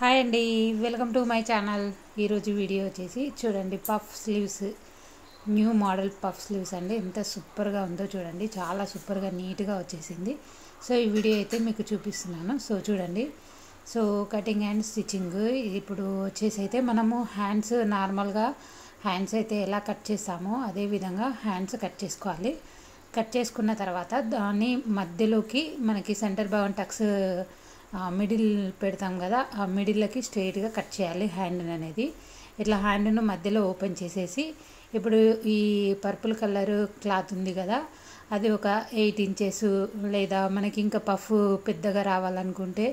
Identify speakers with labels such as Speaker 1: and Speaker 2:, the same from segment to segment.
Speaker 1: hi అండి welcome to my channel ఈరోజు video వచ్చేసి చూడండి puff sleeves new model puff sleeves అండి ఎంత సూపర్గా ఉందో చూడండి చాలా సూపర్గా నీట్గా వచ్చేసింది సో ఈ వీడియో అయితే మీకు చూపిస్తున్నాను సో చూడండి సో కటింగ్ అండ్ స్టిచ్చింగ్ ఇప్పుడు వచ్చేసి అయితే మనము హ్యాండ్స్ నార్మల్గా హ్యాండ్స్ అయితే ఎలా కట్ చేస్తామో అదే విధంగా హ్యాండ్స్ కట్ చేసుకోవాలి కట్ చేసుకున్న తర్వాత దాని మధ్యలోకి మనకి సెంటర్ భాగం టక్స్ మిడిల్ పెడతాం కదా ఆ మిడిల్కి స్ట్రైట్గా కట్ చేయాలి హ్యాండ్ అనేది ఇట్లా హ్యాండ్ను మధ్యలో ఓపెన్ చేసేసి ఇప్పుడు ఈ పర్పుల్ కలర్ క్లాత్ ఉంది కదా అది ఒక ఎయిట్ ఇంచెస్ లేదా మనకి ఇంకా పఫ్ పెద్దగా రావాలనుకుంటే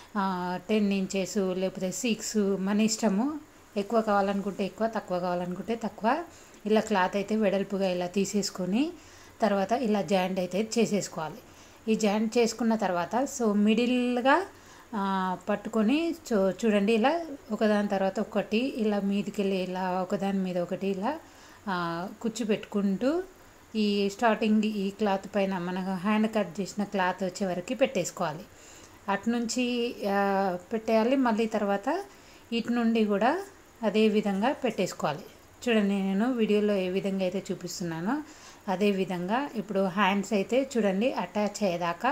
Speaker 1: టెన్ ఇంచెస్ లేకపోతే సిక్స్ మన ఇష్టము ఎక్కువ కావాలనుకుంటే ఎక్కువ తక్కువ కావాలనుకుంటే తక్కువ ఇలా క్లాత్ అయితే వెడల్పుగా ఇలా తీసేసుకొని తర్వాత ఇలా జాయింట్ అయితే చేసేసుకోవాలి ఈ జాయింట్ చేసుకున్న తర్వాత సో మిడిల్గా పట్టుకొని చూ చూడండి ఇలా ఒకదాని తర్వాత ఒకటి ఇలా మీదికి వెళ్ళి ఇలా ఒకదాని మీద ఒకటి ఇలా కుచ్చు పెట్టుకుంటూ ఈ స్టార్టింగ్ ఈ క్లాత్ పైన మన హ్యాండ్ కట్ చేసిన క్లాత్ వచ్చే వరకు పెట్టేసుకోవాలి అటు నుంచి పెట్టేయాలి మళ్ళీ తర్వాత ఇటు నుండి కూడా అదే విధంగా పెట్టేసుకోవాలి చూడండి నేను వీడియోలో ఏ విధంగా అయితే చూపిస్తున్నానో అదే విధంగా ఇప్పుడు హ్యాండ్స్ అయితే చూడండి అటాచ్ అయ్యేదాకా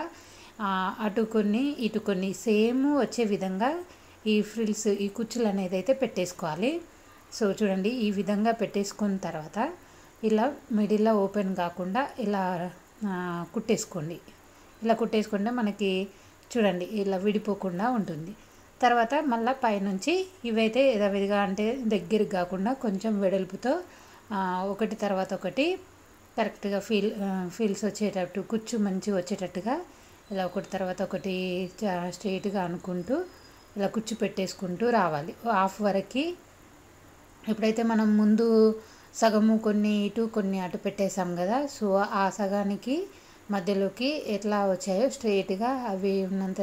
Speaker 1: అటు కొన్ని ఇటు కొన్ని సేమ్ వచ్చే విధంగా ఈ ఫ్రిల్స్ ఈ కుచ్చులు అనేది అయితే పెట్టేసుకోవాలి సో చూడండి ఈ విధంగా పెట్టేసుకున్న తర్వాత ఇలా మిడిల్లో ఓపెన్ కాకుండా ఇలా కుట్టేసుకోండి ఇలా కుట్టేసుకుంటే మనకి చూడండి ఇలా విడిపోకుండా ఉంటుంది తర్వాత మళ్ళీ పైనుంచి ఇవైతే యథావిధిగా అంటే దగ్గరికి కాకుండా కొంచెం వెడల్పుతో ఒకటి తర్వాత ఒకటి కరెక్ట్గా ఫీల్ ఫీల్స్ వచ్చేటట్టు కుచ్చు మంచిగా వచ్చేటట్టుగా ఇలా ఒకటి తర్వాత ఒకటి స్ట్రైట్గా అనుకుంటూ ఇలా కుచ్చు పెట్టేసుకుంటూ రావాలి హాఫ్ వరకు ఎప్పుడైతే మనం ముందు సగము కొన్ని ఇటు కొన్ని అటు పెట్టేసాం కదా సో ఆ సగానికి మధ్యలోకి ఎట్లా వచ్చాయో స్ట్రైట్గా అవి ఉన్నంత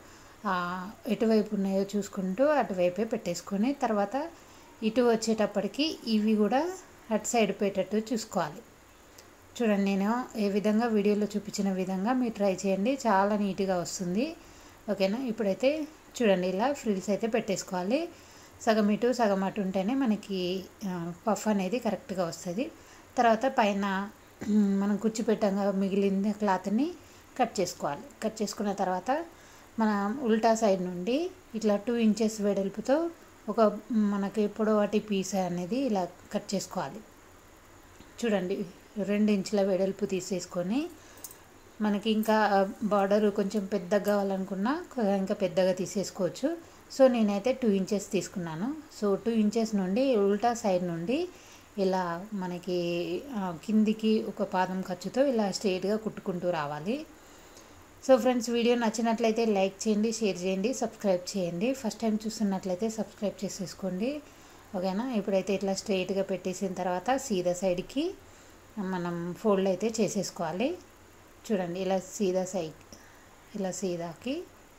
Speaker 1: ఎటువైపు ఉన్నాయో చూసుకుంటూ అటువైపే పెట్టేసుకొని తర్వాత ఇటు వచ్చేటప్పటికి ఇవి కూడా అటు సైడ్ పెట్టేటట్టు చూసుకోవాలి చూడండి నేను ఏ విధంగా వీడియోలో చూపించిన విధంగా మీరు ట్రై చేయండి చాలా నీట్గా వస్తుంది ఓకేనా ఇప్పుడైతే చూడండి ఇలా ఫ్రిల్స్ అయితే పెట్టేసుకోవాలి సగం ఇటు సగం అటు ఉంటేనే మనకి పఫ్ అనేది కరెక్ట్గా వస్తుంది తర్వాత పైన మనం కూర్చిపెట్టంగా మిగిలిన క్లాత్ని కట్ చేసుకోవాలి కట్ చేసుకున్న తర్వాత మన ఉల్టా సైడ్ నుండి ఇట్లా టూ ఇంచెస్ వెడల్పుతో ఒక మనకి పొడవాటి పీస్ అనేది ఇలా కట్ చేసుకోవాలి చూడండి రెండు ఇంచుల వెడల్పు తీసేసుకొని మనకి ఇంకా బార్డర్ కొంచెం పెద్దగా కావాలనుకున్నా ఇంకా పెద్దగా తీసేసుకోవచ్చు సో నేనైతే టూ ఇంచెస్ తీసుకున్నాను సో టూ ఇంచెస్ నుండి ఉల్టా సైడ్ నుండి ఇలా మనకి కిందికి ఒక పాదం ఖర్చుతో ఇలా స్ట్రైట్గా కుట్టుకుంటూ రావాలి సో ఫ్రెండ్స్ వీడియో నచ్చినట్లయితే లైక్ చేయండి షేర్ చేయండి సబ్స్క్రైబ్ చేయండి ఫస్ట్ టైం చూస్తున్నట్లయితే సబ్స్క్రైబ్ చేసేసుకోండి ఓకేనా ఇప్పుడైతే ఇట్లా స్ట్రైట్గా పెట్టేసిన తర్వాత సీదా సైడ్కి మనం ఫోల్డ్ అయితే చేసేసుకోవాలి చూడండి ఇలా సీదా సైడ్ ఇలా సీదాకి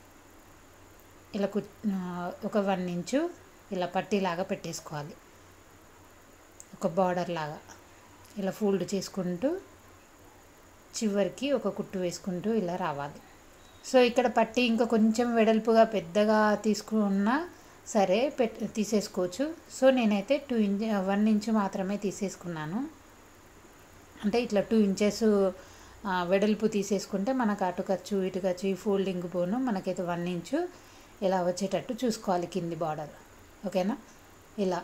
Speaker 1: ఇలా కు ఒక వన్ ఇంచు ఇలా పట్టీలాగా పెట్టేసుకోవాలి ఒక బార్డర్ లాగా ఇలా ఫోల్డ్ చేసుకుంటూ చివరికి ఒక కుట్టు వేసుకుంటూ ఇలా రావాలి సో ఇక్కడ పట్టి ఇంకా కొంచెం వెడల్పుగా పెద్దగా తీసుకున్నా సరే పెట్ తీసేసుకోవచ్చు సో నేనైతే టూ ఇంచ్ వన్ ఇంచ్ మాత్రమే తీసేసుకున్నాను అంటే ఇట్లా టూ ఇంచెస్ వెడల్పు తీసేసుకుంటే మనకు అటు ఖర్చు ఇటు ఖర్చు ఈ ఫోల్డింగ్ పోను మనకైతే వన్ ఇంచు ఇలా వచ్చేటట్టు చూసుకోవాలి కింది బార్డర్ ఓకేనా ఇలా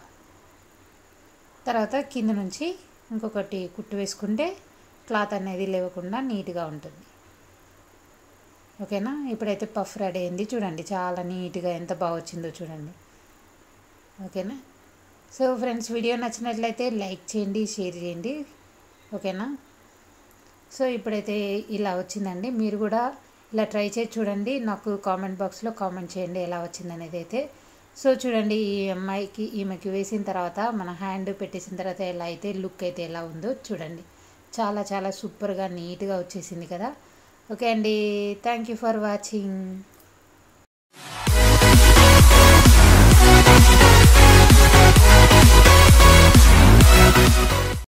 Speaker 1: తర్వాత కింద నుంచి ఇంకొకటి కుట్టు వేసుకుంటే క్లాత్ అనేది లేవకుండా నీట్గా ఉంటుంది ఓకేనా ఇప్పుడైతే పఫ్ రెడీ అయింది చూడండి చాలా నీట్గా ఎంత బాగా వచ్చిందో చూడండి ఓకేనా సో ఫ్రెండ్స్ వీడియో నచ్చినట్లయితే లైక్ చేయండి షేర్ చేయండి ఓకేనా సో ఇప్పుడైతే ఇలా వచ్చిందండి మీరు కూడా ఇలా ట్రై చేసి చూడండి నాకు కామెంట్ బాక్స్లో కామెంట్ చేయండి ఎలా వచ్చింది అనేది అయితే సో చూడండి ఈ అమ్మాయికి ఈమెకి వేసిన తర్వాత మన హ్యాండ్ పెట్టేసిన తర్వాత ఎలా అయితే లుక్ అయితే ఎలా ఉందో చూడండి చాలా చాలా సూపర్గా నీట్గా వచ్చేసింది కదా ఓకే అండి థ్యాంక్ యూ ఫర్ వాచింగ్